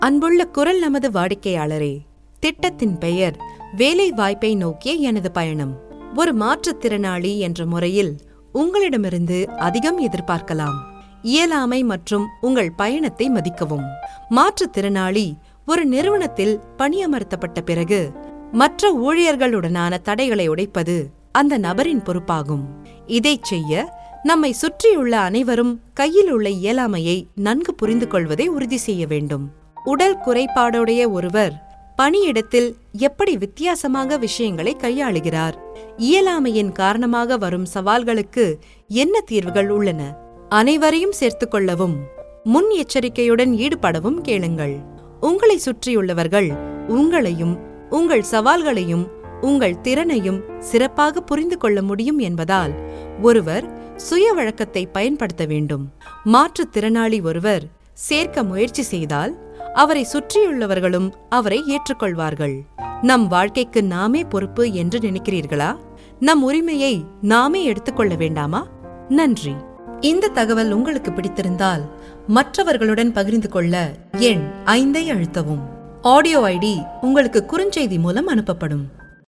அன்புள்ள குரல் நமது வாடிக்கையாளரே திட்டத்தின் பெயர் வேலை வாய்ப்பை நோக்கிய எனது பயணம் ஒரு மாற்றுத்திறனாளி என்ற முறையில் உங்களிடமிருந்து அதிகம் எதிர்பார்க்கலாம் இயலாமை மற்றும் உங்கள் பயணத்தை மதிக்கவும் மாற்றுத்திறனாளி ஒரு நிறுவனத்தில் பணியமர்த்தப்பட்ட பிறகு மற்ற ஊழியர்களுடனான தடைகளை உடைப்பது அந்த நபரின் பொறுப்பாகும் இதைச் செய்ய நம்மை சுற்றியுள்ள அனைவரும் கையில் உள்ள இயலாமையை நன்கு புரிந்து கொள்வதை உறுதி செய்ய வேண்டும் உடல் குறைபாடுடைய ஒருவர் பணியிடத்தில் எப்படி வித்தியாசமாக விஷயங்களை கையாளுகிறார் இயலாமையின் காரணமாக வரும் சவால்களுக்கு என்ன தீர்வுகள் உள்ளன அனைவரையும் சேர்த்துக் கொள்ளவும் முன் எச்சரிக்கையுடன் ஈடுபடவும் கேளுங்கள் உங்களை சுற்றியுள்ளவர்கள் உங்களையும் உங்கள் சவால்களையும் உங்கள் திறனையும் சிறப்பாக புரிந்து கொள்ள முடியும் என்பதால் ஒருவர் சுய வழக்கத்தை பயன்படுத்த வேண்டும் மாற்றுத்திறனாளி ஒருவர் சேர்க்க முயற்சி செய்தால் அவரை சுற்றியுள்ளவர்களும் அவரை ஏற்றுக்கொள்வார்கள் நம் வாழ்க்கைக்கு நாமே பொறுப்பு என்று நினைக்கிறீர்களா நம் உரிமையை நாமே எடுத்துக்கொள்ள வேண்டாமா நன்றி இந்த தகவல் உங்களுக்கு பிடித்திருந்தால் மற்றவர்களுடன் பகிர்ந்து கொள்ள எண் ஐந்தை அழுத்தவும் ஆடியோ ஐடி உங்களுக்கு குறுஞ்செய்தி மூலம் அனுப்பப்படும்